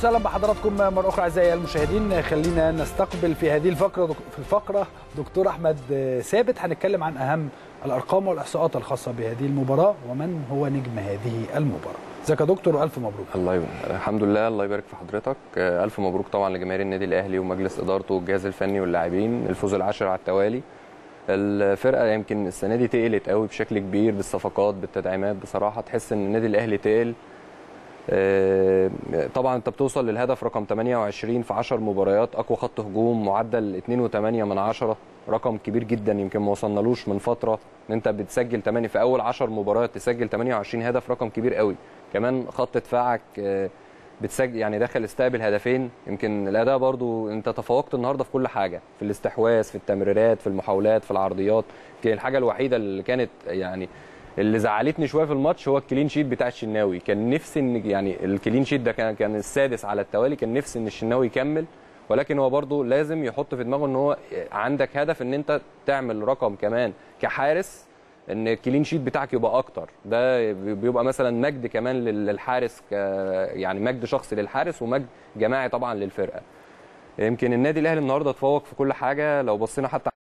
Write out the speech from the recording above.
وسهلا بحضراتكم مرة أخرى أعزائي المشاهدين خلينا نستقبل في هذه الفقرة في الفقرة دكتور أحمد ثابت هنتكلم عن أهم الأرقام والإحصاءات الخاصة بهذه المباراة ومن هو نجم هذه المباراة ازيك يا دكتور والف مبروك الله يبارك الحمد لله الله يبارك في حضرتك الف مبروك طبعا لجماهير النادي الاهلي ومجلس ادارته والجهاز الفني واللاعبين الفوز العاشر على التوالي الفرقه يمكن السنه دي تقلت قوي بشكل كبير بالصفقات بالتدعيمات بصراحه تحس ان النادي الاهلي تقل طبعا انت بتوصل للهدف رقم 28 في 10 مباريات اقوى خط هجوم معدل 2.8 من 10 رقم كبير جدا يمكن ما وصلنالوش من فتره ان انت بتسجل 8 في اول 10 مباريات تسجل 28 هدف رقم كبير قوي كمان خط دفاعك بتسجل يعني دخل استقبل هدفين يمكن الاداء برضو انت تفوقت النهارده في كل حاجه في الاستحواذ في التمريرات في المحاولات في العرضيات يمكن الحاجه الوحيده اللي كانت يعني اللي زعلتني شويه في الماتش هو الكلين شيت بتاع الشناوي كان نفسي ان يعني الكلين شيت ده كان كان السادس على التوالي كان نفسي ان الشناوي يكمل ولكن هو برضو لازم يحط في دماغه ان هو عندك هدف ان انت تعمل رقم كمان كحارس ان الكلين شيت بتاعك يبقى اكتر ده بيبقى مثلا مجد كمان للحارس يعني مجد شخصي للحارس ومجد جماعي طبعا للفرقه يمكن النادي الاهلي النهارده اتفوق في كل حاجه لو بصينا حتى